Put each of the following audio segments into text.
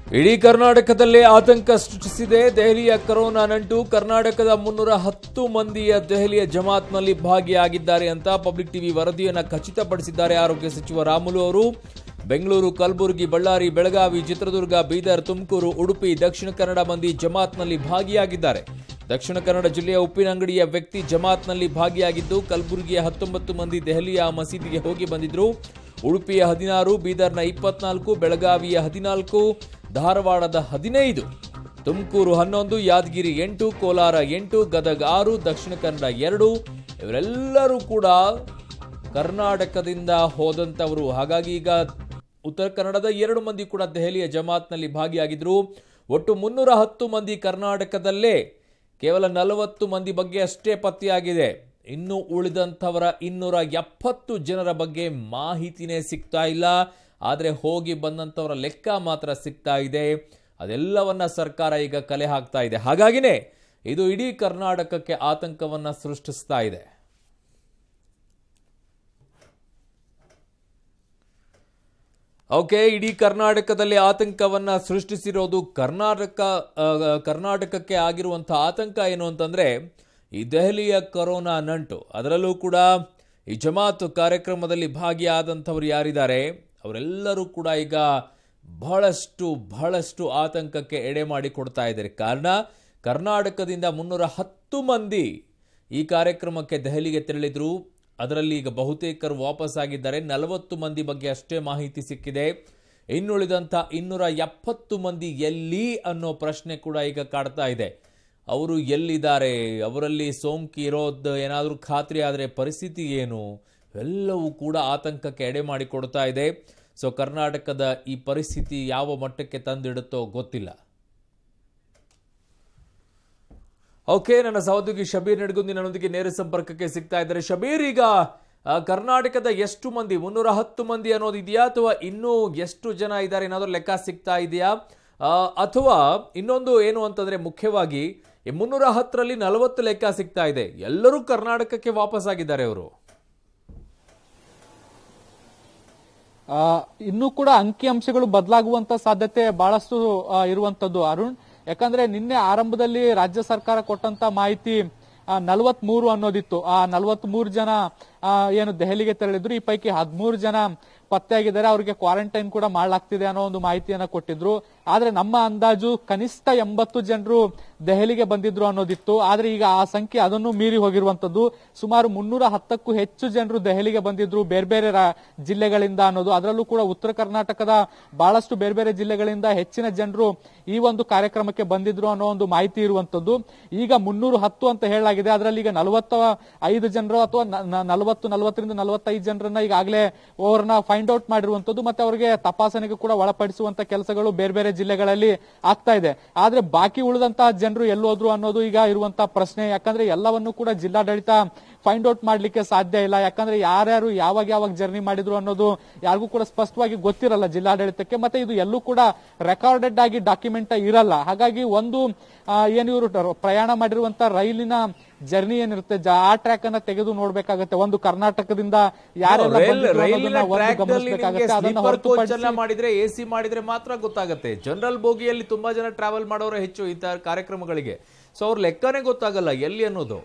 ಇಡೀ ಕರ್ನಾಟಕದಲ್ಲೇ ಆತಂಕ ಸೃಷ್ಟಿಸಿದೆ ದೆಹಲಿಯ ಕೊರೋನಾ ನಂಟು ಕರ್ನಾಟಕದ ಮುನ್ನೂರ ಹತ್ತು ಮಂದಿಯ ದೆಹಲಿಯ ಜಮಾತ್ನಲ್ಲಿ ಭಾಗಿಯಾಗಿದ್ದಾರೆ ಅಂತ ಪಬ್ಲಿಕ್ ಟಿವಿ ವರದಿಯನ್ನ ಖಚಿತಪಡಿಸಿದ್ದಾರೆ ಆರೋಗ್ಯ ಸಚಿವ ರಾಮುಲು ಅವರು ಬೆಂಗಳೂರು ಕಲಬುರಗಿ ಬಳ್ಳಾರಿ ಬೆಳಗಾವಿ ಚಿತ್ರದುರ್ಗ ಬೀದರ್ ತುಮಕೂರು ಉಡುಪಿ ದಕ್ಷಿಣ ಕನ್ನಡ ಮಂದಿ ಜಮಾತ್ನಲ್ಲಿ ಭಾಗಿಯಾಗಿದ್ದಾರೆ ದಕ್ಷಿಣ ಕನ್ನಡ ಜಿಲ್ಲೆಯ ಉಪ್ಪಿನಂಗಡಿಯ ವ್ಯಕ್ತಿ ಜಮಾತ್ನಲ್ಲಿ ಭಾಗಿಯಾಗಿದ್ದು ಕಲಬುರಗಿಯ ಹತ್ತೊಂಬತ್ತು ಮಂದಿ ದೆಹಲಿಯ ಮಸೀದಿಗೆ ಹೋಗಿ ಬಂದಿದ್ರು ಉಡುಪಿಯ ಹದಿನಾರು ಬೀದರ್ನ ಇಪ್ಪತ್ನಾಲ್ಕು ಬೆಳಗಾವಿಯ ಹದಿನಾಲ್ಕು ಧಾರವಾಡದ ಹದಿನೈದು ತುಮಕೂರು ಹನ್ನೊಂದು ಯಾದಗಿರಿ ಎಂಟು ಕೋಲಾರ ಎಂಟು ಗದಗ ಆರು ದಕ್ಷಿಣ ಕನ್ನಡ ಎರಡು ಇವರೆಲ್ಲರೂ ಕೂಡ ಕರ್ನಾಟಕದಿಂದ ಹೋದಂಥವರು ಹಾಗಾಗಿ ಈಗ ಉತ್ತರ ಕನ್ನಡದ ಎರಡು ಮಂದಿ ಕೂಡ ದೆಹಲಿಯ ಜಮಾತ್ನಲ್ಲಿ ಭಾಗಿಯಾಗಿದ್ರು ಒಟ್ಟು ಮುನ್ನೂರ ಹತ್ತು ಮಂದಿ ಕರ್ನಾಟಕದಲ್ಲೇ ಕೇವಲ ನಲವತ್ತು ಮಂದಿ ಬಗ್ಗೆ ಅಷ್ಟೇ ಪತ್ತೆಯಾಗಿದೆ ಇನ್ನು ಉಳಿದಂಥವರ ಇನ್ನೂರ ಎಪ್ಪತ್ತು ಜನರ ಬಗ್ಗೆ ಮಾಹಿತಿನೇ ಸಿಗ್ತಾ ಇಲ್ಲ ಆದರೆ ಹೋಗಿ ಬಂದಂಥವರ ಲೆಕ್ಕ ಮಾತ್ರ ಸಿಗ್ತಾ ಇದೆ ಅದೆಲ್ಲವನ್ನ ಸರ್ಕಾರ ಈಗ ಕಲೆ ಹಾಕ್ತಾ ಇದೆ ಹಾಗಾಗಿನೇ ಇದು ಇಡೀ ಕರ್ನಾಟಕಕ್ಕೆ ಆತಂಕವನ್ನ ಸೃಷ್ಟಿಸ್ತಾ ಇದೆ ಓಕೆ ಇಡೀ ಕರ್ನಾಟಕದಲ್ಲಿ ಆತಂಕವನ್ನ ಸೃಷ್ಟಿಸಿರೋದು ಕರ್ನಾಟಕ ಆ, ಕರ್ನಾಟಕಕ್ಕೆ ಆಗಿರುವಂತಹ ಆತಂಕ ಏನು ಅಂತಂದ್ರೆ ಈ ದೆಹಲಿಯ ಕೊರೋನಾ ನಂಟು ಅದರಲ್ಲೂ ಕೂಡ ಈ ಜಮಾತ್ ಕಾರ್ಯಕ್ರಮದಲ್ಲಿ ಭಾಗಿಯಾದಂಥವ್ರು ಯಾರಿದ್ದಾರೆ ಅವರೆಲ್ಲರೂ ಕೂಡ ಈಗ ಬಹಳಷ್ಟು ಬಹಳಷ್ಟು ಆತಂಕಕ್ಕೆ ಎಡೆ ಮಾಡಿ ಕೊಡ್ತಾ ಇದ್ದಾರೆ ಕಾರಣ ಕರ್ನಾಟಕದಿಂದ ಮುನ್ನೂರ ಹತ್ತು ಮಂದಿ ಈ ಕಾರ್ಯಕ್ರಮಕ್ಕೆ ದೆಹಲಿಗೆ ತೆರಳಿದ್ರು ಅದರಲ್ಲಿ ಈಗ ಬಹುತೇಕರು ವಾಪಸ್ ಆಗಿದ್ದಾರೆ ನಲವತ್ತು ಮಂದಿ ಬಗ್ಗೆ ಅಷ್ಟೇ ಮಾಹಿತಿ ಸಿಕ್ಕಿದೆ ಇನ್ನುಳಿದಂಥ ಇನ್ನೂರ ಎಪ್ಪತ್ತು ಮಂದಿ ಎಲ್ಲಿ ಅನ್ನೋ ಪ್ರಶ್ನೆ ಕೂಡ ಈಗ ಕಾಡ್ತಾ ಇದೆ ಅವರು ಎಲ್ಲಿದ್ದಾರೆ ಅವರಲ್ಲಿ ಸೋಂಕು ಇರೋದು ಏನಾದರೂ ಖಾತ್ರಿ ಆದರೆ ಪರಿಸ್ಥಿತಿ ಏನು ಎಲ್ಲವೂ ಕೂಡ ಆತಂಕಕ್ಕೆ ಎಡೆ ಮಾಡಿಕೊಡ್ತಾ ಇದೆ ಸೊ ಕರ್ನಾಟಕದ ಈ ಪರಿಸ್ಥಿತಿ ಯಾವ ಮಟ್ಟಕ್ಕೆ ತಂದಿಡುತ್ತೋ ಗೊತ್ತಿಲ್ಲ ಓಕೆ ನನ್ನ ಸಹೋದ್ಯೋಗಿ ಶಬೀರ್ ನಡ್ಗುಂದಿ ನನ್ನೊಂದಿಗೆ ನೇರ ಸಂಪರ್ಕಕ್ಕೆ ಸಿಗ್ತಾ ಇದ್ದಾರೆ ಶಬೀರ್ ಈಗ ಆ, ಕರ್ನಾಟಕದ ಎಷ್ಟು ಮಂದಿ ಮುನ್ನೂರ ಹತ್ತು ಮಂದಿ ಅನ್ನೋದು ಇದೆಯಾ ಅಥವಾ ಇನ್ನೂ ಎಷ್ಟು ಜನ ಇದ್ದಾರೆ ಏನಾದರೂ ಲೆಕ್ಕ ಸಿಗ್ತಾ ಇದೆಯಾ ಆ, ಅಥವಾ ಇನ್ನೊಂದು ಏನು ಅಂತಂದ್ರೆ ಮುಖ್ಯವಾಗಿ ಈ ಮುನ್ನೂರ ಹತ್ತರಲ್ಲಿ ನಲವತ್ತು ಲೆಕ್ಕ ಸಿಗ್ತಾ ಇದೆ ಎಲ್ಲರೂ ಕರ್ನಾಟಕಕ್ಕೆ ವಾಪಸ್ ಆಗಿದ್ದಾರೆ ಅವರು ಆ, ಇನ್ನೂ ಕೂಡ ಅಂಕಿಅಂಶಗಳು ಬದಲಾಗುವಂತ ಸಾಧ್ಯತೆ ಬಹಳಷ್ಟು ಆ, ಇರುವಂತದ್ದು ಅರುಣ್ ಯಾಕಂದ್ರೆ ನಿನ್ನೆ ಆರಂಭದಲ್ಲಿ ರಾಜ್ಯ ಸರ್ಕಾರ ಕೊಟ್ಟಂತ ಮಾಹಿತಿ ನಲವತ್ ಮೂರು ಅನ್ನೋದಿತ್ತು ಆ ನಲವತ್ ಮೂರು ಜನ ಆ, ಏನು ದೆಹಲಿಗೆ ತೆರಳಿದ್ರು ಈ ಪೈಕಿ ಹದಿಮೂರು ಜನ ಪತ್ತೆಯಾಗಿದ್ದಾರೆ ಅವರಿಗೆ ಕ್ವಾರಂಟೈನ್ ಕೂಡ ಮಾಡಲಾಗ್ತಿದೆ ಅನ್ನೋ ಒಂದು ಮಾಹಿತಿಯನ್ನ ಕೊಟ್ಟಿದ್ರು ಆದ್ರೆ ನಮ್ಮ ಅಂದಾಜು ಕನಿಷ್ಠ ಎಂಬತ್ತು ಜನರು ದೆಹಲಿಗೆ ಬಂದಿದ್ರು ಅನ್ನೋದಿತ್ತು ಆದ್ರೆ ಈಗ ಆ ಸಂಖ್ಯೆ ಅದನ್ನು ಮೀರಿ ಹೋಗಿರುವಂತದ್ದು ಸುಮಾರು ಮುನ್ನೂರ ಹತ್ತಕ್ಕೂ ಹೆಚ್ಚು ಜನರು ದೆಹಲಿಗೆ ಬಂದಿದ್ರು ಬೇರೆ ಬೇರೆ ರಾ- ಜಿಲ್ಲೆಗಳಿಂದ ಅನ್ನೋದು ಅದರಲ್ಲೂ ಕೂಡ ಉತ್ತರ ಕರ್ನಾಟಕದ ಬಹಳಷ್ಟು ಬೇರೆ ಬೇರೆ ಜಿಲ್ಲೆಗಳಿಂದ ಹೆಚ್ಚಿನ ಜನರು ಈ ಒಂದು ಕಾರ್ಯಕ್ರಮಕ್ಕೆ ಬಂದಿದ್ರು ಅನ್ನೋ ಒಂದು ಮಾಹಿತಿ ಇರುವಂತದ್ದು ಈಗ ಮುನ್ನೂರು ಹತ್ತು ಅಂತ ಹೇಳಲಾಗಿದೆ ಅದರಲ್ಲಿ ಈಗ ನಲವತ್ತ ಐದು ಜನರು ಅಥವಾ ನ- ನ- ನಲವತ್ತು ನಲವತ್ತರಿಂದ ನಲವತ್ತೈದು ಜನರನ್ನ ಈಗಾಗಲೇ ಅವ್ರನ್ನ ಫೈಂಡ್ ಔಟ್ ಮಾಡಿರುವಂತದ್ದು ಮತ್ತೆ ಅವರಿಗೆ ತಪಾಸಣೆಗೆ ಕೂಡ ಒಳಪಡಿಸುವಂತ ಕೆಲಸಗಳು ಬೇರೆ ಬೇರೆ ಜಿಲ್ಲೆಗಳಲ್ಲಿ ಆಗ್ತಾ ಇದೆ ಆದ್ರೆ ಬಾಕಿ ಉಳಿದಂತಹ ಜನರು ಎಲ್ಲೋದ್ರು ಅನ್ನೋದು ಈಗ ಇರುವಂತಹ ಪ್ರಶ್ನೆ ಯಾಕಂದ್ರೆ ಎಲ್ಲವನ್ನೂ ಕೂಡ ಜಿಲ್ಲಾಡಳಿತ ಫೈಂಡ್ ಔಟ್ ಮಾಡ್ಲಿಕ್ಕೆ ಸಾಧ್ಯ ಇಲ್ಲ ಯಾಕಂದ್ರೆ ಯಾರ್ಯಾರು ಯಾವಾಗ ಯಾವಾಗ ಜರ್ನಿ ಮಾಡಿದ್ರು ಅನ್ನೋದು ಯಾರಿಗೂ ಕೂಡ ಸ್ಪಷ್ಟವಾಗಿ ಗೊತ್ತಿರಲ್ಲ ಜಿಲ್ಲಾಡಳಿತಕ್ಕೆ ಮತ್ತೆ ಇದು ಎಲ್ಲೂ ಕೂಡ ರೆಕಾರ್ಡೆಡ್ ಆಗಿ ಡಾಕ್ಯುಮೆಂಟ್ ಇರಲ್ಲ ಹಾಗಾಗಿ ಒಂದು ಆ, ಏನು ಇವರು ಪ್ರಯಾಣ ಮಾಡಿರುವಂತ ರೈಲಿನ ಜರ್ನಿ ಏನಿರುತ್ತೆ ಜ- ಆ ಟ್ರ್ಯಾಕ್ ಅನ್ನ ತೆಗೆದು ನೋಡ್ಬೇಕಾಗತ್ತೆ ಒಂದು ಕರ್ನಾಟಕದಿಂದ ಯಾರೆಲ್ಲ ರೈಲ್- ಬಂದಿದ್ರು ರೈಲಿನ ಅನ್ನೋದನ್ನ ಒಂದು track ನಲ್ಲಿ ನಿಮ್ಗೆ ಗಮನಿಸಬೇಕಾಗತ್ತೆ ಅದನ್ನ sleeper coach ಹೊರತುಪಡಿಸಿ ಎಲ್ಲ ಮಾಡಿದ್ರೆ ಎ ಸಿ ಮಾಡಿದ್ರೆ ಮಾತ್ರ ಗೊತ್ತಾಗುತ್ತೆ ಜನರಲ್ ಬೋಗಿಯಲ್ಲಿ ತುಂಬಾ ಜನ ಟ್ರಾವೆಲ್ ಮಾಡೋರು ಹೆಚ್ಚು ಈ ತರ ಕಾರ್ಯಕ್ರಮಗಳಿಗೆ ಸೊ ಅವ್ರ ಲೆಕ್ಕನೇ ಗೊತ್ತಾಗಲ್ಲ ಎಲ್ಲಿ ಅನ್ನೋದು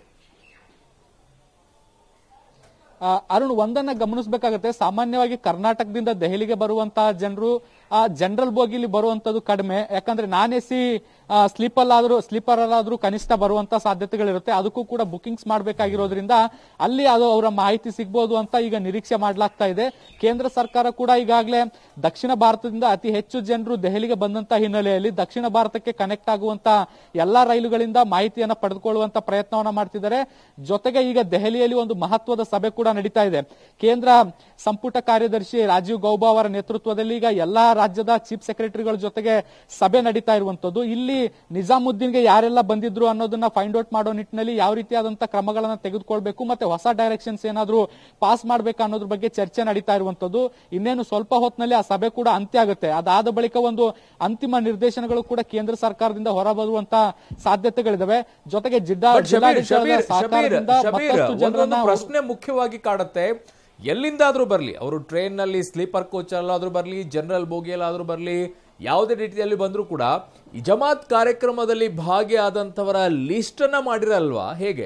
ಆ, ಅರುಣ್ ಒಂದನ್ನ ಗಮನಿಸಬೇಕಾಗತ್ತೆ ಸಾಮಾನ್ಯವಾಗಿ ಕರ್ನಾಟಕದಿಂದ ದೆಹಲಿಗೆ ಬರುವಂತಹ ಜನರು ಆ ಜನರಲ್ ಬೋಗಿಲಿ ಬರುವಂತದ್ದು ಕಡಿಮೆ ಯಾಕಂದ್ರೆ ನಾನ್ ಎ ಸಿ ಸ್ಲೀಪರ್ ಆದ್ರೂ ಸ್ಲೀಪರ್ ಆದ್ರೂ ಕನಿಷ್ಠ ಬರುವಂತ ಸಾಧ್ಯತೆಗಳಿರುತ್ತೆ ಅದಕ್ಕೂ ಕೂಡ ಬುಕಿಂಗ್ಸ್ ಮಾಡಬೇಕಾಗಿರೋದ್ರಿಂದ ಅಲ್ಲಿ ಅದು ಅವರ ಮಾಹಿತಿ ಸಿಗ್ಬೋದು ಅಂತ ಈಗ ನಿರೀಕ್ಷೆ ಮಾಡಲಾಗ್ತಾ ಇದೆ ಕೇಂದ್ರ ಸರ್ಕಾರ ಕೂಡ ಈಗಾಗಲೇ ದಕ್ಷಿಣ ಭಾರತದಿಂದ ಅತಿ ಹೆಚ್ಚು ಜನರು ದೆಹಲಿಗೆ ಬಂದಂತ ಹಿನ್ನೆಲೆಯಲ್ಲಿ ದಕ್ಷಿಣ ಭಾರತಕ್ಕೆ ಕನೆಕ್ಟ್ ಆಗುವಂತ ಎಲ್ಲಾ ರೈಲುಗಳಿಂದ ಮಾಹಿತಿಯನ್ನ ಪಡೆದುಕೊಳ್ಳುವಂತ ಪ್ರಯತ್ನವನ್ನ ಮಾಡ್ತಿದ್ದಾರೆ ಜೊತೆಗೆ ಈಗ ದೆಹಲಿಯಲ್ಲಿ ಒಂದು ಮಹತ್ವದ ಸಭೆ ಕೂಡ ನಡೀತಾ ಇದೆ ಕೇಂದ್ರ ಸಂಪುಟ ಕಾರ್ಯದರ್ಶಿ ರಾಜೀವ್ ಗೌಬಾ ಅವರ ನೇತೃತ್ವದಲ್ಲಿ ಈಗ ಎಲ್ಲಾ ರಾಜ್ಯದ ಚೀಫ್ ಸೆಕ್ರೆಟರಿಗಳ ಜೊತೆಗೆ ಸಭೆ ನಡೀತಾ ಇರುವಂತದ್ದು ಇಲ್ಲಿ ನಿಜಾಮುದ್ದೀನ್ಗೆ ಯಾರೆಲ್ಲ ಬಂದಿದ್ರು ಅನ್ನೋದನ್ನ ಫೈಂಡ್ ಔಟ್ ಮಾಡೋ ನಿಟ್ಟಿನಲ್ಲಿ ಯಾವ ರೀತಿಯಾದಂತಹ ಕ್ರಮಗಳನ್ನ ತೆಗೆದುಕೊಳ್ಬೇಕು ಮತ್ತೆ ಹೊಸ ಡೈರೆಕ್ಷನ್ಸ್ ಏನಾದ್ರೂ ಪಾಸ್ ಮಾಡ್ಬೇಕಾ ಅನ್ನೋದ್ರ ಬಗ್ಗೆ ಚರ್ಚೆ ನಡೀತಾ ಇರುವಂತದ್ದು ಇನ್ನೇನು ಸ್ವಲ್ಪ ಹೊತ್ತಿನಲ್ಲಿ ಆ ಸಭೆ ಕೂಡ ಅಂತ್ಯ ಆಗುತ್ತೆ ಅದಾದ ಬಳಿಕ ಒಂದು ಅಂತಿಮ ನಿರ್ದೇಶನಗಳು ಕೂಡ ಕೇಂದ್ರ ಸರ್ಕಾರದಿಂದ ಹೊರಬರುವಂತ ಸಾಧ್ಯತೆಗಳಿದಾವೆ ಜೊತೆಗೆ ಜಿಲ್ಲಾ ಬಟ್ ಶಬೀರ್ ಶಬೀರ್ ಜಿಲ್ಲಾಡಳಿತದ ಶಬೀರ್ ಸಹಕಾರದಿಂದ ಶಬೀರ್ ಮತ್ತಷ್ಟು ಒಂದೊಂದು ಜನರನ್ನ ಪ್ರಶ್ನೆ ಮುಖ್ಯವಾಗಿ ಕಾಡುತ್ತೆ ಎಲ್ಲಿಂದಾದ್ರೂ ಬರಲಿ ಅವರು ಟ್ರೈನ್ ನಲ್ಲಿ ಸ್ಲೀಪರ್ ಕೋಚ್ ಅಲ್ಲಾದ್ರೂ ಬರಲಿ ಜನರಲ್ ಬೋಗಿಯಲ್ಲಾದ್ರೂ ಬರಲಿ ಯಾವುದೇ ರೀತಿಯಲ್ಲಿ ಬಂದರೂ ಕೂಡ ಈ ಜಮಾತ್ ಕಾರ್ಯಕ್ರಮದಲ್ಲಿ ಭಾಗಿಯಾದಂಥವರ ಲಿಸ್ಟನ್ನು ಮಾಡಿರಲ್ವಾ ಹೇಗೆ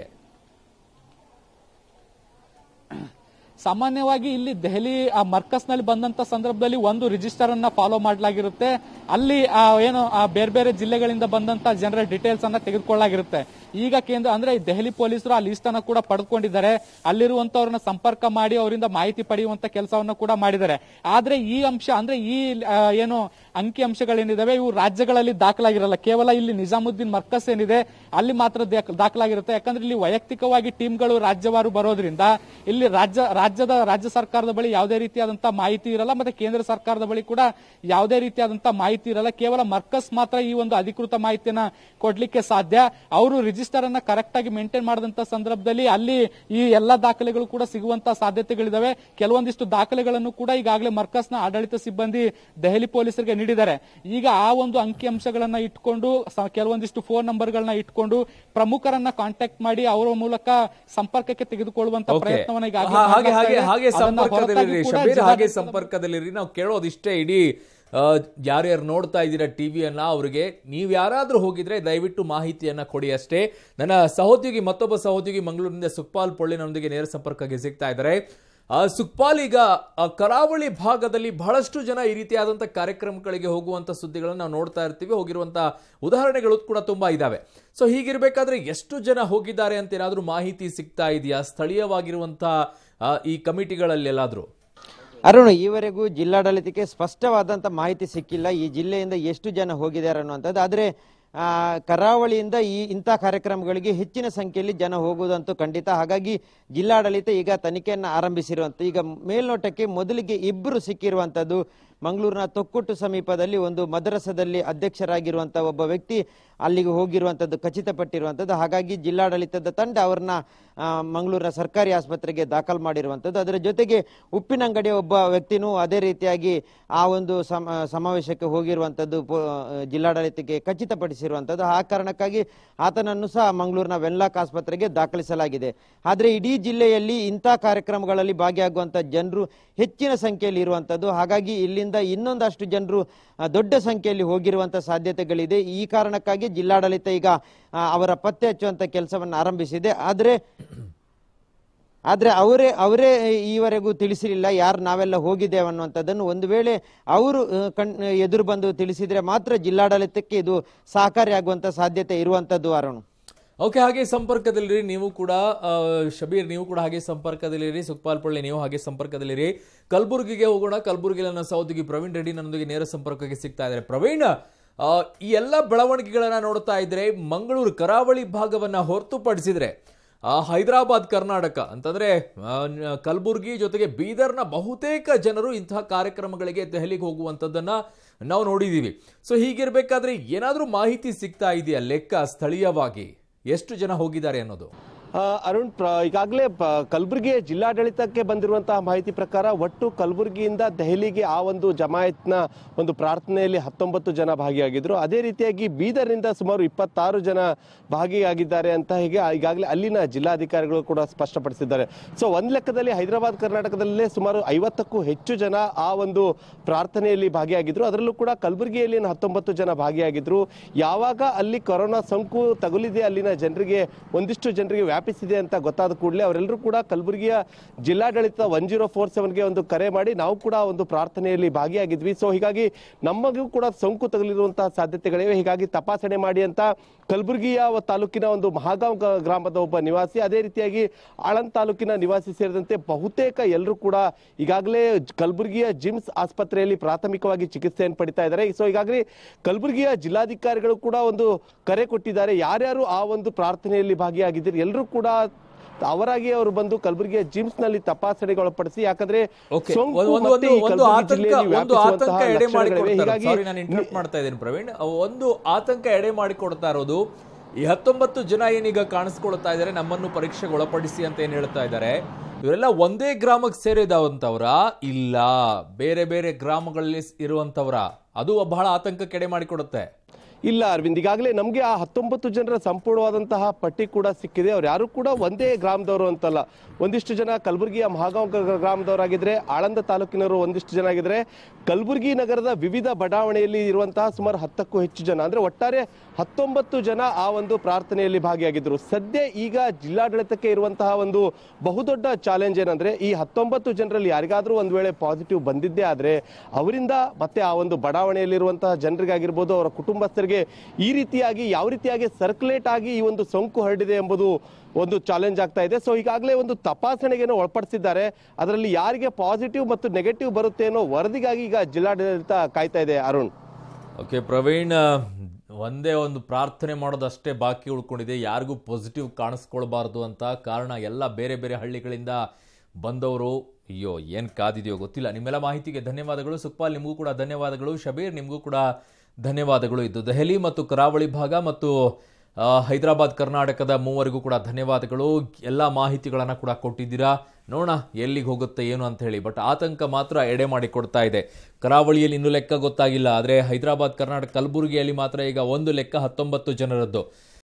ಸಾಮಾನ್ಯವಾಗಿ ಇಲ್ಲಿ ದೆಹಲಿ ಆ ಮರ್ಕಸ್ ನಲ್ಲಿ ಬಂದಂತ ಸಂದರ್ಭದಲ್ಲಿ ಒಂದು ರಿಜಿಸ್ಟರ್ ಅನ್ನ ಫಾಲೋ ಮಾಡಲಾಗಿರುತ್ತೆ ಅಲ್ಲಿ ಆ ಏನು ಆ ಬೇರೆ ಬೇರೆ ಜಿಲ್ಲೆಗಳಿಂದ ಬಂದಂತ ಜನರ ಡೀಟೇಲ್ಸ್ ಅನ್ನ ತೆಗೆದುಕೊಳ್ಳಲಾಗಿರುತ್ತೆ ಈಗ ಕೇಂದ್ರ ಅಂದ್ರೆ ದೆಹಲಿ ಪೊಲೀಸರು ಆ ಲಿಸ್ಟ್ ಅನ್ನ ಕೂಡ ಪಡೆದುಕೊಂಡಿದ್ದಾರೆ ಅಲ್ಲಿರುವಂತವ್ರನ್ನ ಸಂಪರ್ಕ ಮಾಡಿ ಅವರಿಂದ ಮಾಹಿತಿ ಪಡೆಯುವಂತ ಕೆಲಸವನ್ನ ಕೂಡ ಮಾಡಿದ್ದಾರೆ ಆದ್ರೆ ಈ ಅಂಶ ಅಂದ್ರೆ ಈ ಆ, ಏನು ಅಂಕಿ ಅಂಶಗಳೇನಿದಾವೆ ಇವು ರಾಜ್ಯಗಳಲ್ಲಿ ದಾಖಲಾಗಿರಲ್ಲ ಕೇವಲ ಇಲ್ಲಿ ನಿಜಾಮುದ್ದೀನ್ ಮರ್ಕಸ್ ಏನಿದೆ ಅಲ್ಲಿ ಮಾತ್ರ ದಾಖ- ದಾಖಲಾಗಿರುತ್ತೆ ಯಾಕಂದ್ರೆ ಇಲ್ಲಿ ವೈಯಕ್ತಿಕವಾಗಿ ಟೀಮ್ಗಳು ರಾಜ್ಯವಾರು ಬರೋದ್ರಿಂದ ಇಲ್ಲಿ ರಾಜ್ಯ ರಾಜ್ಯದ ರಾಜ್ಯ ಸರ್ಕಾರದ ಬಳಿ ಯಾವುದೇ ರೀತಿಯಾದಂತಹ ಮಾಹಿತಿ ಇರಲ್ಲ ಮತ್ತೆ ಕೇಂದ್ರ ಸರ್ಕಾರದ ಬಳಿ ಕೂಡ ಯಾವುದೇ ರೀತಿಯಾದಂತಹ ಮಾಹಿತಿ ಇರಲ್ಲ ಕೇವಲ ಮರ್ಕಸ್ ಮಾತ್ರ ಈ ಒಂದು ಅಧಿಕೃತ ಮಾಹಿತಿಯನ್ನ ಕೊಡ್ಲಿಕ್ಕೆ ಸಾಧ್ಯ ಅವರು ರಿಜಿಸ್ಟರ್ ಅನ್ನ ಕರೆಕ್ಟ್ ಆಗಿ ಮೇಂಟೈನ್ ಮಾಡಿದಂತ ಸಂದರ್ಭದಲ್ಲಿ ಅಲ್ಲಿ ಈ ಎಲ್ಲಾ ದಾಖಲೆಗಳು ಕೂಡ ಸಿಗುವಂತ ಸಾಧ್ಯತೆಗಳಿದಾವೆ ಕೆಲವೊಂದಿಷ್ಟು ದಾಖಲೆಗಳನ್ನು ಕೂಡ ಈಗಾಗಲೇ ಮರ್ಕಸ್ನ ಆಡಳಿತ ಸಿಬ್ಬಂದಿ ದೆಹಲಿ ಪೊಲೀಸರಿಗೆ ನೀಡಿದ್ದಾರೆ ಈಗ ಆ ಒಂದು ಅಂಕಿ ಅಂಶಗಳನ್ನ ಇಟ್ಕೊಂಡು ಸ- ಕೆಲವೊಂದಿಷ್ಟು ಫೋನ್ ನಂಬರ್ಗಳನ್ನ ಇಟ್ಕೊಂಡು ಪ್ರಮುಖರನ್ನ ಕಾಂಟ್ಯಾಕ್ಟ್ ಮಾಡಿ ಅವರ ಮೂಲಕ ಸಂಪರ್ಕಕ್ಕೆ ತೆಗೆದುಕೊಳ್ಳುವಂತ ಓಕೆ ಪ್ರಯತ್ನವನ್ನ ಈಗಾಗಲೇ ಹಾ- ಹಾಗೆ ಮಾಡಲಾಗ್ತಾ ಹಾಗೆ ಇದೆ. ಹಾಗೆ ಅದನ್ನ ಸಂಪರ್ಕದಲ್ಲಿರಿ ಹೊರತಾಗಿ ಕೂಡ ಶಬೀರ್ ಹಾಗೆ ಜಿಲ್ಲಾಡಳಿತದ ಸಂಪರ್ಕದಲ್ಲಿರಿ ನಾವು ಕೇಳೋದಿಷ್ಟೇ ಇಡೀ ಆ, ಯಾರ್ಯಾರು ನೋಡ್ತಾ ಇದ್ದೀರಾ ಟಿವಿಯನ್ನ ಅವರಿಗೆ ನೀವು ಯಾರಾದ್ರೂ ಹೋಗಿದ್ರೆ ದಯವಿಟ್ಟು ಮಾಹಿತಿಯನ್ನ ಕೊಡಿ ಅಷ್ಟೇ ನನ್ನ ಸಹೋದ್ಯೋಗಿ ಮತ್ತೊಬ್ಬ ಸಹೋದ್ಯೋಗಿ ಮಂಗಳೂರಿನಿಂದ ಸುಕ್ಪಾಲ್ ಪೊಳ್ಳಿ ನಮ್ಮೊಂದಿಗೆ ನೇರ ಸಂಪರ್ಕಕ್ಕೆ ಸಿಗ್ತಾ ಇದ್ದಾರೆ ಆ, ಸುಕ್ಪಾಲ್ ಈಗ ಆ, ಕರಾವಳಿ ಭಾಗದಲ್ಲಿ ಬಹಳಷ್ಟು ಜನ ಈ ರೀತಿಯಾದಂಥ ಕಾರ್ಯಕ್ರಮಗಳಿಗೆ ಹೋಗುವಂತ ಸುದ್ದಿಗಳನ್ನು ನಾವು ನೋಡ್ತಾ ಇರ್ತೀವಿ ಹೋಗಿರುವಂತ ಉದಾಹರಣೆಗಳು ಕೂಡ ತುಂಬಾ ಇದಾವೆ ಸೊ ಹೀಗಿರ್ಬೇಕಾದ್ರೆ ಎಷ್ಟು ಜನ ಹೋಗಿದ್ದಾರೆ ಅಂತ ಏನಾದ್ರೂ ಮಾಹಿತಿ ಸಿಗ್ತಾ ಇದೆಯಾ ಸ್ಥಳೀಯವಾಗಿರುವಂತ ಆ, ಈ ಕಮಿಟಿಗಳಲ್ಲಿ ಎಲ್ಲಾದ್ರೂ ಅರುಣ್ ಈವರೆಗೂ ಜಿಲ್ಲಾಡಳಿತಕ್ಕೆ ಸ್ಪಷ್ಟವಾದಂತ ಮಾಹಿತಿ ಸಿಕ್ಕಿಲ್ಲ ಈ ಜಿಲ್ಲೆಯಿಂದ ಎಷ್ಟು ಜನ ಹೋಗಿದ್ದಾರೆ ಅನ್ನುವಂಥದ್ದು ಆದ್ರೆ ಆ, ಕರಾವಳಿಯಿಂದ ಈ ಇಂಥ ಕಾರ್ಯಕ್ರಮಗಳಿಗೆ ಹೆಚ್ಚಿನ ಸಂಖ್ಯೆಯಲ್ಲಿ ಜನ ಹೋಗುವುದಂತೂ ಖಂಡಿತ ಹಾಗಾಗಿ ಜಿಲ್ಲಾಡಳಿತ ಈಗ ತನಿಖೆಯನ್ನು ಆರಂಭಿಸಿರುವಂತ ಈಗ ಮೇಲ್ನೋಟಕ್ಕೆ ಮೊದಲಿಗೆ ಇಬ್ಬರು ಸಿಕ್ಕಿರುವಂತದ್ದು ಮಂಗಳೂರಿನ ತೊಕ್ಕೊಟ್ಟು ಸಮೀಪದಲ್ಲಿ ಒಂದು ಮದ್ರಸದಲ್ಲಿ ಅಧ್ಯಕ್ಷರಾಗಿರುವಂತ ಒಬ್ಬ ವ್ಯಕ್ತಿ ಅಲ್ಲಿಗೆ ಹೋಗಿರುವಂತದ್ದು ಖಚಿತಪಟ್ಟಿರುವಂತದ್ದು ಹಾಗಾಗಿ ಜಿಲ್ಲಾಡಳಿತದ ತಂಡ ಅವ್ರನ್ನ ಆ, ಮಂಗಳೂರಿನ ಸರ್ಕಾರಿ ಆಸ್ಪತ್ರೆಗೆ ದಾಖಲು ಮಾಡಿರುವಂತದ್ದು ಅದರ ಜೊತೆಗೆ ಉಪ್ಪಿನಂಗಡಿಯ ಒಬ್ಬ ವ್ಯಕ್ತಿನೂ ಅದೇ ರೀತಿಯಾಗಿ ಆ ಒಂದು ಸಮ- ಸಮಾವೇಶಕ್ಕೆ ಹೋಗಿರುವಂತದ್ದು ಪೊ- ಜಿಲ್ಲಾಡಳಿತಕ್ಕೆ ಖಚಿತಪಡಿಸಿರುವಂತದ್ದು ಆ ಕಾರಣಕ್ಕಾಗಿ ಆತನನ್ನು ಸಹ ಮಂಗಳೂರಿನ ವೆನ್ಲಾಕ್ ಆಸ್ಪತ್ರೆಗೆ ದಾಖಲಿಸಲಾಗಿದೆ ಆದ್ರೆ ಇಡೀ ಜಿಲ್ಲೆಯಲ್ಲಿ ಇಂಥ ಕಾರ್ಯಕ್ರಮಗಳಲ್ಲಿ ಭಾಗಿಯಾಗುವಂತ ಜನರು ಹೆಚ್ಚಿನ ಸಂಖ್ಯೆಯಲ್ಲಿ ಇರುವಂತದ್ದು ಹಾಗಾಗಿ ಇಲ್ಲಿಂದ ಇನ್ನೊಂದಷ್ಟು ಜನರು ಆ, ದೊಡ್ಡ ಸಂಖ್ಯೆಯಲ್ಲಿ ಹೋಗಿರುವಂತ ಸಾಧ್ಯತೆಗಳಿದೆ ಈ ಕಾರಣಕ್ಕಾಗಿ ಜಿಲ್ಲಾಡಳಿತ ಈಗ ಆ, ಅವರ ಪತ್ತೆ ಹಚ್ಚುವಂತ ಕೆಲಸವನ್ನು ಆರಂಭಿಸಿದೆ ಆದ್ರೆ ಆದ್ರೆ ಅವರೇ ಅವರೇ ಈವರೆಗೂ ತಿಳಿಸಿರಲಿಲ್ಲ ಯಾರು ನಾವೆಲ್ಲ ಹೋಗಿದ್ದೇವೆ ಅನ್ನುವಂಥದ್ದನ್ನು ಒಂದು ವೇಳೆ ಅವರು ಆ, ಕಣ್ ಎದುರು ಬಂದು ತಿಳಿಸಿದ್ರೆ ಮಾತ್ರ ಜಿಲ್ಲಾಡಳಿತಕ್ಕೆ ಇದು ಸಹಕಾರಿಯಾಗುವಂತ ಸಾಧ್ಯತೆ ಇರುವಂತದ್ದು ಅರುಣ್ ಓಕೆ ಹಾಗೆ ಸಂಪರ್ಕದಲ್ಲಿರಿ ನೀವು ಕೂಡ ಆ, ಶಬೀರ್ ನೀವು ಕೂಡ ಹಾಗೆ ಸಂಪರ್ಕದಲ್ಲಿರಿ ಸುಕ್ಪಾಲ್ ಪಳ್ಳಿ ನೀವು ಹಾಗೆ ಸಂಪರ್ಕದಲ್ಲಿರಿ ಕಲಬುರಗಿಗೆ ಹೋಗೋಣ ಕಲಬುರಗಿಯಲ್ಲಿ ನನ್ನ ಸಹೋದ್ಯೋಗಿ ಪ್ರವೀಣ್ ರೆಡ್ಡಿ ನನ್ನೊಂದಿಗೆ ನೇರ ಸಂಪರ್ಕಕ್ಕೆ ಸಿಗ್ತಾ ಇದ್ದಾರೆ ಪ್ರವೀಣ್ ಆ, ಈ ಎಲ್ಲ ಬೆಳವಣಿಗೆಗಳನ್ನ ನೋಡ್ತಾ ಇದ್ರೆ ಮಂಗಳೂರು ಕರಾವಳಿ ಭಾಗವನ್ನ ಹೊರತುಪಡಿಸಿದ್ರೆ ಆ, ಹೈದರಾಬಾದ್ ಕರ್ನಾಟಕ ಅಂತಂದ್ರೆ ಆ, ನ- ಕಲಬುರ್ಗಿ ಜೊತೆಗೆ ಬೀದರ್ನ ಬಹುತೇಕ ಜನರು ಇಂತಹ ಕಾರ್ಯಕ್ರಮಗಳಿಗೆ ದೆಹಲಿಗೆ ಹೋಗುವಂಥದ್ದನ್ನ ನಾವು ನೋಡಿದೀವಿ ಸೊ ಹೀಗಿರ್ಬೇಕಾದ್ರೆ ಏನಾದ್ರೂ ಮಾಹಿತಿ ಸಿಗ್ತಾ ಇದೆಯಾ ಲೆಕ್ಕ ಸ್ಥಳೀಯವಾಗಿ ಎಷ್ಟು ಜನ ಹೋಗಿದ್ದಾರೆ ಅನ್ನೋದು ಆ, ಅರುಣ್ ಪ್ರ ಈಗಾಗಲೇ ಕಲಬುರಗಿ ಜಿಲ್ಲಾಡಳಿತಕ್ಕೆ ಬಂದಿರುವಂತಹ ಮಾಹಿತಿ ಪ್ರಕಾರ ಒಟ್ಟು ಕಲಬುರಗಿಯಿಂದ ದೆಹಲಿಗೆ ಆ ಒಂದು ಜಮಾಯತ್ನ ಒಂದು ಪ್ರಾರ್ಥನೆಯಲ್ಲಿ ಹತ್ತೊಂಬತ್ತು ಜನ ಭಾಗಿಯಾಗಿದ್ರು ಅದೇ ರೀತಿಯಾಗಿ ಬೀದರ್ನಿಂದ ಸುಮಾರು ಇಪ್ಪತ್ತಾರು ಜನ ಭಾಗಿಯಾಗಿದ್ದಾರೆ ಅಂತ ಹೀಗೆ ಈಗಾಗಲೇ ಅಲ್ಲಿನ ಜಿಲ್ಲಾಧಿಕಾರಿಗಳು ಕೂಡ ಸ್ಪಷ್ಟಪಡಿಸಿದ್ದಾರೆ ಸೊ ಒಂದ್ ಲೆಕ್ಕದಲ್ಲಿ ಹೈದರಾಬಾದ್ ಕರ್ನಾಟಕದಲ್ಲೇ ಸುಮಾರು ಐವತ್ತಕ್ಕೂ ಹೆಚ್ಚು ಜನ ಆ ಒಂದು ಪ್ರಾರ್ಥನೆಯಲ್ಲಿ ಭಾಗಿಯಾಗಿದ್ರು ಅದರಲ್ಲೂ ಕೂಡ ಕಲಬುರಗಿಯಲ್ಲಿ ಹತ್ತೊಂಬತ್ತು ಜನ ಭಾಗಿಯಾಗಿದ್ರು ಯಾವಾಗ ಅಲ್ಲಿ ಕೊರೋನಾ ಸೋಂಕು ತಗುಲಿದೆ ಅಲ್ಲಿನ ಜನರಿಗೆ ಒಂದಿಷ್ಟು ಜನರಿಗೆ ವ್ಯಾಪಿಸಿದೆ ಅಂತ ಗೊತ್ತಾದ ಕೂಡಲೇ ಅವರೆಲ್ಲರೂ ಕೂಡ ಕಲಬುರಗಿಯ ಜಿಲ್ಲಾಡಳಿತ ಒನ್ ಜೀರೋ ಫೋರ್ ಸೆವೆನ್ಗೆ ಒಂದು ಕರೆ ಮಾಡಿ ನಾವು ಕೂಡ ಒಂದು ಪ್ರಾರ್ಥನೆಯಲ್ಲಿ ಭಾಗಿಯಾಗಿದ್ವಿ ಸೊ ಹೀಗಾಗಿ ನಮಗೂ ಕೂಡ ಸೋಂಕು ತಗುಲಿರುವಂತಹ ಸಾಧ್ಯತೆಗಳಿವೆ ಹೀಗಾಗಿ ತಪಾಸಣೆ ಮಾಡಿ ಅಂತ ಕಲಬುರಗಿಯ ತಾಲೂಕಿನ ಒಂದು ಮಹಾಗಾಂವ್ ಗ- ಗ್ರಾಮದ ಒಬ್ಬ ನಿವಾಸಿ ಅದೇ ರೀತಿಯಾಗಿ ಆಳಂದ್ ತಾಲೂಕಿನ ನಿವಾಸಿ ಸೇರಿದಂತೆ ಬಹುತೇಕ ಎಲ್ಲರೂ ಕೂಡ ಈಗಾಗಲೇ ಕಲಬುರಗಿಯ ಜಿಮ್ಸ್ ಆಸ್ಪತ್ರೆಯಲ್ಲಿ ಪ್ರಾಥಮಿಕವಾಗಿ ಚಿಕಿತ್ಸೆಯನ್ನು ಪಡಿತಾ ಇದ್ದಾರೆ ಸೊ ಈಗಾಗಲೇ ಕಲಬುರಗಿಯ ಜಿಲ್ಲಾಧಿಕಾರಿಗಳು ಕೂಡ ಒಂದು ಕರೆ ಕೊಟ್ಟಿದ್ದಾರೆ ಯಾರ್ಯಾರು ಆ ಒಂದು ಪ್ರಾರ್ಥನೆಯಲ್ಲಿ ಭಾಗಿಯಾಗಿದ್ದೀರಿ ಎಲ್ಲರೂ ಕೂಡ ಅವರಾಗಿ ಅವರು ಬಂದು ಕಲಬುರಗಿಯ ಜಿಮ್ಸ್ ನಲ್ಲಿ ತಪಾಸಣೆಗೆ ಒಳಪಡಿಸಿ ಯಾಕಂದ್ರೆ ಓಕೆ ಸೋಂಕು ಒಂದು ಒಂದು ಮತ್ತೆ ಈ ಒಂದು ಕಲಬುರಗಿ ಆತಂಕ ಜಿಲ್ಲೆಯಲ್ಲಿ ಒಂದು ವ್ಯಾಪಿಸುವಂತಹ ಆತಂಕ ಎಡೆ ಮಾಡಿ ಲಕ್ಷಣಗಳಿವೆ. ಕೊಡ್ತಾರೆ ಹೀಗಾಗಿ ಸಾರಿ ನಾನು ಇಂಟರಪ್ಟ್ ಮಾಡ್ತಾ ಇದ್ದೀನಿ ಪ್ರವೀಣ್ ಒಂದು ಆತಂಕ ಎಡೆ ಮಾಡಿ ಕೊಡ್ತಾ ಇರೋದು ಈ ಹತ್ತೊಂಬತ್ತು ಜನ ಏನೀಗ ಕಾಣಿಸ್ಕೊಳ್ತಾ ಇದ್ದಾರೆ ನಮ್ಮನ್ನು ಪರೀಕ್ಷೆಗೆ ಒಳಪಡಿಸಿ ಅಂತ ಏನ್ ಹೇಳ್ತಾ ಇದ್ದಾರೆ ಇವರೆಲ್ಲ ಒಂದೇ ಗ್ರಾಮಕ್ಕೆ ಸೇರಿದವಂತವ್ರ ಇಲ್ಲ ಬೇರೆ ಬೇರೆ ಗ್ರಾಮಗಳಲ್ಲಿ ಇರುವಂತವ್ರ ಅದು ಬಹಳ ಆತಂಕ ಕೆಡೆ ಮಾಡಿಕೊಡುತ್ತೆ ಇಲ್ಲ ಅರವಿಂದ್ ಈಗಾಗಲೇ ನಮಗೆ ಆ ಹತ್ತೊಂಬತ್ತು ಜನರ ಸಂಪೂರ್ಣವಾದಂತಹ ಪಟ್ಟಿ ಕೂಡ ಸಿಕ್ಕಿದೆ ಅವ್ರು ಯಾರು ಕೂಡ ಒಂದೇ ಗ್ರಾಮದವರು ಅಂತಲ್ಲ ಒಂದಿಷ್ಟು ಜನ ಕಲಬುರಗಿಯ ಮಹಾಗಾಂವ್ ಗ- ಗ್ರಾಮದವರಾಗಿದ್ರೆ ಆಳಂದ ತಾಲೂಕಿನವರು ಒಂದಿಷ್ಟು ಜನ ಆಗಿದ್ರೆ ಕಲಬುರಗಿ ನಗರದ ವಿವಿಧ ಬಡಾವಣೆಯಲ್ಲಿ ಇರುವಂತಹ ಸುಮಾರು ಹತ್ತಕ್ಕೂ ಹೆಚ್ಚು ಜನ ಅಂದ್ರೆ ಒಟ್ಟಾರೆ ಹತ್ತೊಂಬತ್ತು ಜನ ಆ ಒಂದು ಪ್ರಾರ್ಥನೆಯಲ್ಲಿ ಭಾಗಿಯಾಗಿದ್ದರು ಸದ್ಯ ಈಗ ಜಿಲ್ಲಾಡಳಿತಕ್ಕೆ ಇರುವಂತಹ ಒಂದು ಬಹುದೊಡ್ಡ ಚಾಲೆಂಜ್ ಏನಂದ್ರೆ ಈ ಹತ್ತೊಂಬತ್ತು ಜನರಲ್ಲಿ ಯಾರಿಗಾದ್ರೂ ಒಂದು ವೇಳೆ ಪಾಸಿಟಿವ್ ಬಂದಿದ್ದೇ ಆದ್ರೆ ಅವರಿಂದ ಮತ್ತೆ ಆ ಒಂದು ಬಡಾವಣೆಯಲ್ಲಿರುವಂತಹ ಜನರಿಗಾಗಿರ್ಬೋದು ಅವರ ಕುಟುಂಬಸ್ಥರಿಗೆ ಈ ರೀತಿಯಾಗಿ ಯಾವ ರೀತಿಯಾಗಿ ಸರ್ಕ್ಯುಲೇಟ್ ಆಗಿ ಈ ಒಂದು ಸೋಂಕು ಹರಡಿದೆ ಎಂಬುದು ಒಂದು ಚಾಲೆಂಜ್ ಆಗ್ತಾ ಇದೆ ಸೊ ಈಗಾಗಲೇ ಒಂದು ತಪಾಸಣೆಗೇನೋ ಒಳಪಡಿಸಿದ್ದಾರೆ ಅದರಲ್ಲಿ ಯಾರಿಗೆ ಪಾಸಿಟಿವ್ ಮತ್ತು ನೆಗೆಟಿವ್ ಬರುತ್ತೆ ಅನ್ನೋ ವರದಿಗಾಗಿ ಈಗ ಜಿಲ್ಲಾಡಳಿತ ಕಾಯ್ತಾ ಇದೆ ಅರುಣ್ ಓಕೆ ಪ್ರವೀಣ್ ಒಂದೇ ಒಂದು ಪ್ರಾರ್ಥನೆ ಮಾಡೋದಷ್ಟೇ ಬಾಕಿ ಉಳ್ಕೊಂಡಿದೆ ಯಾರಿಗೂ ಪಾಸಿಟಿವ್ ಕಾಣಿಸ್ಕೊಳ್ಬಾರ್ದು ಅಂತ ಕಾರಣ ಎಲ್ಲ ಬೇರೆ ಬೇರೆ ಹಳ್ಳಿಗಳಿಂದ ಬಂದವರು ಅಯ್ಯೋ ಏನು ಕಾದಿದೆಯೋ ಗೊತ್ತಿಲ್ಲ ನಿಮ್ಮೆಲ್ಲ ಮಾಹಿತಿಗೆ ಧನ್ಯವಾದಗಳು ಸುಕ್ಪಾಲ್ ನಿಮಗೂ ಕೂಡ ಧನ್ಯವಾದಗಳು ಶಬೀರ್ ನಿಮಗೂ ಕೂಡ ಧನ್ಯವಾದಗಳು ಇದು ದೆಹಲಿ ಮತ್ತು ಕರಾವಳಿ ಭಾಗ ಮತ್ತು ಆ, ಹೈದರಾಬಾದ್ ಕರ್ನಾಟಕದ ಮೂವರಿಗೂ ಕೂಡ ಧನ್ಯವಾದಗಳು ಎಲ್ಲ ಮಾಹಿತಿಗಳನ್ನು ಕೂಡ ಕೊಟ್ಟಿದ್ದೀರಾ ನೋಡೋಣ ಎಲ್ಲಿಗೆ ಹೋಗುತ್ತೆ ಏನು ಅಂತ ಹೇಳಿ ಬಟ್ ಆತಂಕ ಮಾತ್ರ ಎಡೆ ಮಾಡಿ ಕೊಡ್ತಾ ಇದೆ ಕರಾವಳಿಯಲ್ಲಿ ಇನ್ನೂ ಲೆಕ್ಕ ಗೊತ್ತಾಗಿಲ್ಲ ಆದರೆ ಹೈದರಾಬಾದ್ ಕರ್ನಾಟಕ ಕಲಬುರಗಿಯಲ್ಲಿ ಮಾತ್ರ ಈಗ ಒಂದು ಲೆಕ್ಕ ಹತ್ತೊಂಬತ್ತು ಜನರದ್ದು